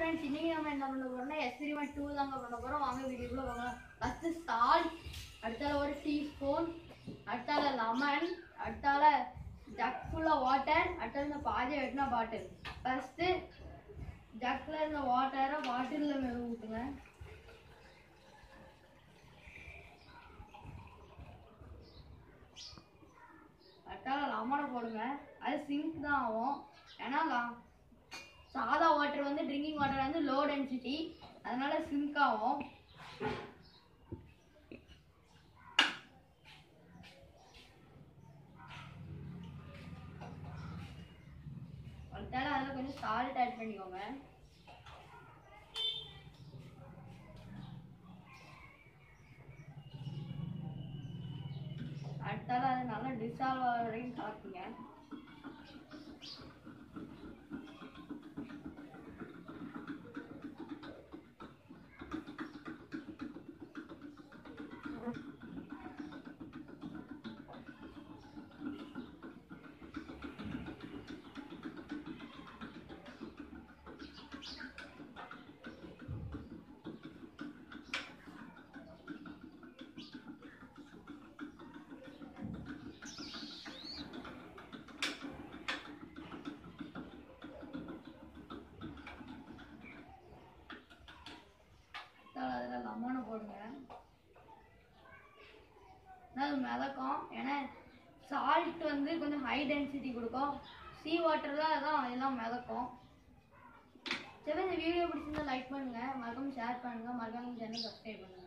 friends இன்னைக்கு நம்ம என்ன பண்ண போறோம்னா எஸ்பிரிமா டூ தாங்க பண்ண போறோம் வாங்க வீடியோக்குள்ள வாங்க ஃபர்ஸ்ட் சால்ட் அடுத்தால ஒரு டீஸ்பூன் அடுத்தால லெமன் அடுத்தால ஜக் ஃபுல்லாக வாட்டர் அடுத்தால இந்த பாதி வெட்டின பாட்டில் ஃபர்ஸ்ட் ஜக்கில் இருந்த வாட்டரை பாட்டிலில் மேலே ஊற்றுங்க அடுத்தால லெமனை போடுங்க அது சிங்க் தான் ஆகும் ஏன்னா ல- சாதா வாட்டர் வந்து ட்ரிங்கிங் வாட்டர் வந்து லோ டென்சிட்டி அதனால சிங்க் ஆகும் அடுத்தால அதில் கொஞ்சம் சால்ட் ஆட் பண்ணிக்கோங்க அடுத்தால அது நல்லா டிசால்வ் ஆகிற வரைக்கும் கலக்குங்க அடுத்தால அதில் லெமனை போடுங்க ஆனா அது மிதக்கும் ஏன்னா சால்ட் வந்து கொஞ்சம் ஹை டென்சிட்டி கொடுக்கும் சீ வாட்டரில் தான் எல்லாம் மிதக்கும் சரி இந்த வீடியோ பிடிச்சிருந்தா லைக் பண்ணுங்க மறக்காம ஷேர் பண்ணுங்க மறக்காம சேனல் சப்ஸ்கிரைப் பண்ணுங்க